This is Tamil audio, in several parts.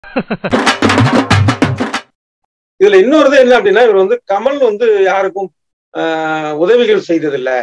இதுல இன்னொரு என்ன அப்படின்னா இவர் வந்து கமல் வந்து யாருக்கும் ஆஹ், உதவிகள் செய்ததில்ல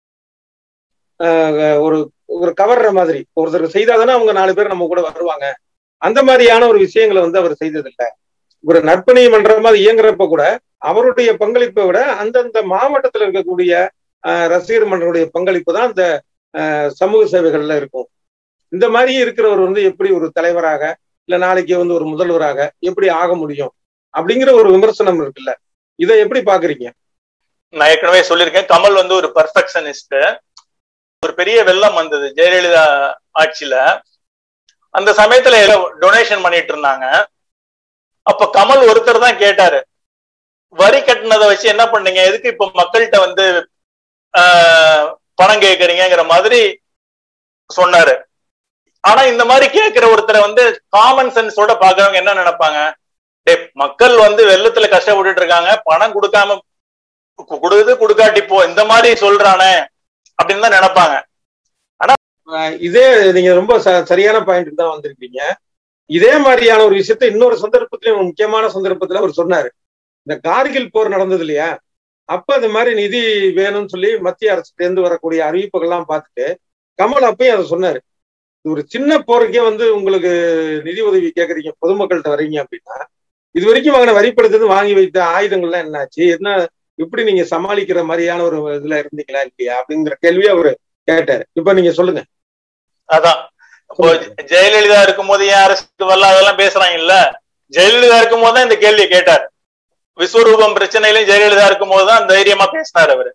ஆஹ், ஒரு ஒரு கவர்ற மாதிரி ஒருத்தர் செய்தாதானே அவங்க நாலு பேர் நம்ம கூட வருவாங்க அந்த மாதிரியான ஒரு விஷயங்களை வந்து அவர் செய்ததில்ல ஒரு நற்பணி மன்றம் அது இயங்குறப்ப கூட அவருடைய பங்களிப்பை விட அந்தந்த மாவட்டத்தில் இருக்கக்கூடிய ஆஹ், ரசிகர் மன்றனுடைய பங்களிப்பு தான் அந்த ஆஹ், சமூக சேவைகள்ல இருக்கும் இந்த மாதிரி இருக்கிறவர் வந்து எப்படி ஒரு தலைவராக இல்ல நாளைக்கு வந்து ஒரு முதல்வராக எப்படி ஆக முடியும் அப்படிங்கிற ஒரு விமர்சனம் இருக்குல்ல இதை எப்படி பாக்குறீங்க நான் ஏற்கனவே சொல்லியிருக்கேன் கமல் வந்து ஒரு பர்ஃபெக்ஷனிஸ்ட் ஒரு பெரிய வெள்ளம் வந்தது ஜெயலலிதா ஆட்சியில அந்த சமயத்துல டொனேஷன் பண்ணிட்டு இருந்தாங்க அப்ப கமல் ஒருத்தர் தான் கேட்டாரு வரி கட்டினதை வச்சு என்ன பண்ணீங்க எதுக்கு இப்ப மக்கள்கிட்ட வந்து ஆஹ், பணம் கேக்குறீங்கிற மாதிரி சொன்னாரு ஆனா இந்த மாதிரி கேட்கிற ஒருத்தரை வந்து காமன் சென்ஸோட பாக்குறவங்க என்ன நினைப்பாங்க டேய் மக்கள் வந்து வெள்ளத்துல கஷ்டப்பட்டுட்டு இருக்காங்க பணம் கொடுக்காம கு- கொடுக்குது கொடுக்காட்டி போ இந்த மாதிரி சொல்றானே அப்படின்னு தான் நினைப்பாங்க ஆஹ் இதே நீங்க ரொம்ப ச- சரியான பாயிண்ட் தான் வந்திருக்கீங்க இதே மாதிரியான ஒரு விஷயத்த இன்னொரு சந்தர்ப்பத்திலும் ஒரு முக்கியமான சந்தர்ப்பத்துல அவர் சொன்னாரு இந்த கார்கில் போர் நடந்தது இல்லையா அப்ப இந்த மாதிரி நிதி வேணும்னு சொல்லி மத்திய அரசுல இருந்து வரக்கூடிய அறிவிப்புகள்லாம் பார்த்துட்டு கமல் அப்பயும் அதை சொன்னாரு இது ஒரு சின்ன போருக்கே வந்து உங்களுக்கு நிதி உதவி கேக்குறீங்க பொதுமக்கள்கிட்ட வர்றீங்க அப்படின்னா இது வரைக்கும் வாங்கின வரிப்படுத்தது வாங்கி வைத்த ஆயுதங்கள்லாம் என்னாச்சு என்ன எப்படி நீங்க சமாளிக்கிற மாதிரியான ஒரு இதுல இருந்தீங்களா இல்லையா அப்படிங்கிற கேள்வியை அவரு கேட்டாரு இப்ப நீங்க சொல்லுங்க அதான் இப்போ ஜெயலலிதா இருக்கும்போது ஏன் அரசுக்கு வரல அதெல்லாம் பேசுறாங்க இல்ல ஜெயலலிதா இருக்கும்போது தான் இந்த கேள்வியை கேட்டார் விஸ்வரூபம் பிரச்சனையிலும் ஜெயலலிதா இருக்கும்போது தான் தைரியமா பேசினார் அவரு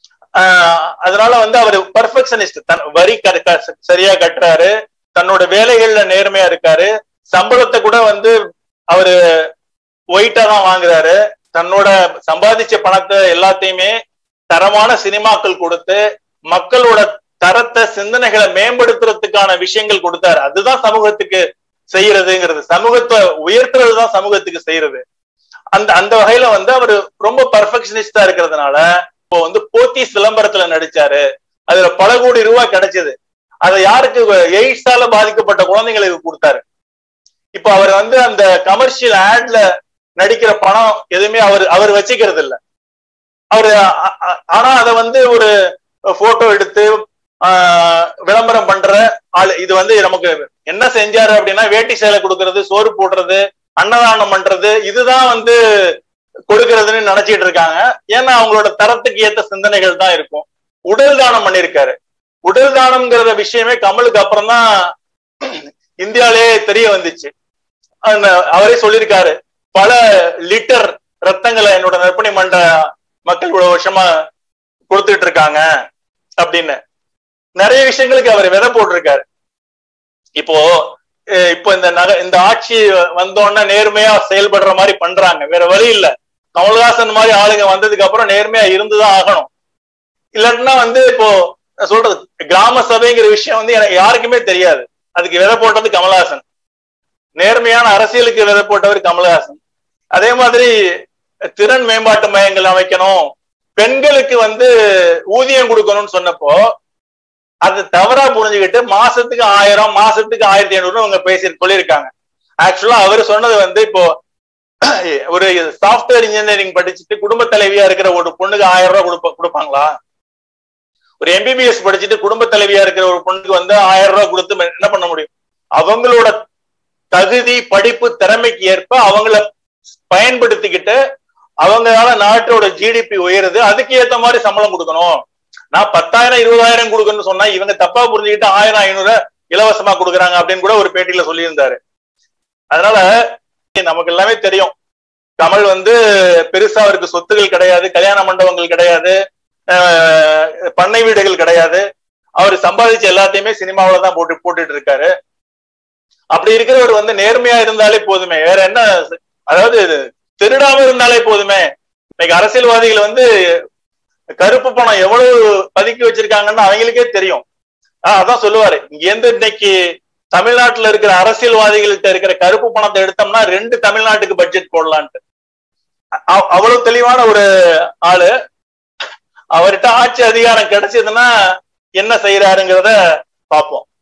ஆஹ் அதனால வந்து அவர் பர்ஃபெக்ஷனிஸ்ட் தன் வரி க- க- சரியா கட்டுறாரு தன்னோட வேலைகள்ல நேர்மையா இருக்காரு சம்பளத்தை கூட வந்து அவரு ஒயிட்டா தான் வாங்குறாரு தன்னோட சம்பாதிச்ச பணத்தை எல்லாத்தையுமே தரமான சினிமாக்கள் கொடுத்து மக்களோட தரத்தை சிந்தனைகளை மேம்படுத்துறதுக்கான விஷயங்கள் கொடுத்தாரு அதுதான் சமூகத்துக்கு செய்யறதுங்கிறது சமூகத்தை உயர்த்துறது தான் சமூகத்துக்கு செய்யறது அந்த அந்த வகையில வந்து அவர் ரொம்ப பர்ஃபெக்ஷனிஸ்டா இருக்கிறதுனால இப்போ வந்து போத்தி விளம்பரத்துல நடிச்சாரு அதுல பல கோடி ரூபாய் கிடைச்சது அதை யாருக்கு எய்ட்ஸால பாதிக்கப்பட்ட குழந்தைங்களுக்கு கொடுத்தாரு இப்ப அவர் வந்து அந்த கமர்ஷியல் ஆட்ல நடிக்கிற பணம் எதுவுமே அவர் அவர் வச்சுக்கிறது இல்ல அவரு அ- அ- ஆனா அதை வந்து ஒரு போட்டோ எடுத்து ஆஹ் விளம்பரம் பண்ற ஆளு இது வந்து நமக்கு என்ன செஞ்சாரு அப்படின்னா வேட்டி சேலை கொடுக்கறது சோறு போடுறது அன்னதானம் பண்றது இதுதான் வந்து கொடுக்கறதுன்னு நினைச்சிட்டு இருக்காங்க ஏன்னா அவங்களோட தரத்துக்கு ஏத்த சிந்தனைகள் தான் இருக்கும் உடல் தானம் பண்ணிருக்காரு உடல் தானம்ங்கிறத விஷயமே கமலுக்கு அப்புறம் தான் இந்தியாவிலே தெரிய வந்துச்சு அந்த அவரே சொல்லியிருக்காரு பல லிட்டர் ரத்தங்களை என்னோட நற்பணி மன்ற மக்கள் இவ்வளவு வருஷமா கொடுத்துட்டு இருக்காங்க அப்படின்னு நிறைய விஷயங்களுக்கு அவர் விதை போட்டிருக்காரு இப்போ அஹ் இப்போ இந்த நக இந்த ஆட்சி வந்தோடனே நேர்மையா செயல்படுற மாதிரி பண்றாங்க வேற வழி இல்ல கமல்ஹாசன் மாதிரி ஆளுங்க வந்ததுக்கு அப்புறம் நேர்மையா இருந்துதான் ஆகணும் இல்லாட்டினா வந்து இப்போ நான் சொல்றது கிராம சபைங்கிற விஷயம் வந்து எனக்கு யாருக்குமே தெரியாது அதுக்கு விதை போட்டது கமல்ஹாசன் நேர்மையான அரசியலுக்கு விதை போட்டவர் கமல்ஹாசன் அதே மாதிரி திறன் மேம்பாட்டு மையங்கள் அமைக்கணும் பெண்களுக்கு வந்து ஊதியம் கொடுக்கணும்னு சொன்னப்போ அது தவறா புரிஞ்சுக்கிட்டு மாசத்துக்கு ஆயிரம் மாசத்துக்கு ஆயிரத்தி ஐநூறு அவங்க பேசி சொல்லியிருக்காங்க ஆக்சுவலா அவர் சொன்னது வந்து இப்போ ஒரு சாஃப்ட்வேர் இன்ஜினியரிங் படிச்சுட்டு குடும்ப தலைவியா இருக்கிற ஒரு பொண்ணுக்கு ஆயிரம் ரூபாய் கொடுப்ப கொடுப்பாங்களா ஒரு எம்பிபிஎஸ் படிச்சுட்டு குடும்ப தலைவியா இருக்கிற ஒரு பொண்ணுக்கு வந்து ஆயிரம் ரூபாய் கொடுத்து என்ன பண்ண முடியும் அவங்களோட தகுதி படிப்பு திறமைக்கு ஏற்ப அவங்கள பயன்படுத்திக்கிட்டு அவங்களால நாட்டோட ஜிடிபி உயருது அதுக்கு ஏத்த மாதிரி சம்பளம் கொடுக்கணும் நான் பத்தாயிரம் இருபதாயிரம் கொடுக்கணும்னு சொன்னா இவங்க தப்பா புரிஞ்சுக்கிட்டு ஆயிரம் ஐநூறு இலவசமா கொடுக்குறாங்க அப்படின்னு கூட ஒரு பேட்டியில சொல்லியிருந்தாரு அதனால நமக்கு எல்லாமே தெரியும் கமல் வந்து பெருசா அவருக்கு சொத்துகள் கிடையாது கல்யாண மண்டபங்கள் கிடையாது ஆஹ் பண்ணை வீடுகள் கிடையாது அவர் சம்பாதிச்ச எல்லாத்தையுமே சினிமாவில தான் போட்டு போட்டுட்டு இருக்காரு அப்படி இருக்கிறவர் வந்து நேர்மையா இருந்தாலே போதுமே வேற என்ன அதாவது திருடாம இருந்தாலே போதுமே இன்னைக்கு அரசியல்வாதிகள் வந்து கருப்பு பணம் எவ்வளவு பதுக்கி வச்சிருக்காங்கன்னு அவங்களுக்கே தெரியும் ஆஹ் அதான் சொல்லுவாரு இங்க இருந்து இன்னைக்கு தமிழ்நாட்டுல இருக்கிற அரசியல்வாதிகள்கிட்ட இருக்கிற கருப்பு பணத்தை எடுத்தோம்னா ரெண்டு தமிழ்நாட்டுக்கு பட்ஜெட் போடலான்ட்டு அவ்- அவ்வளவு தெளிவான ஒரு ஆளு அவர்கிட்ட ஆட்சி அதிகாரம் கிடைச்சதுன்னா என்ன செய்யறாருங்கிறத பார்ப்போம்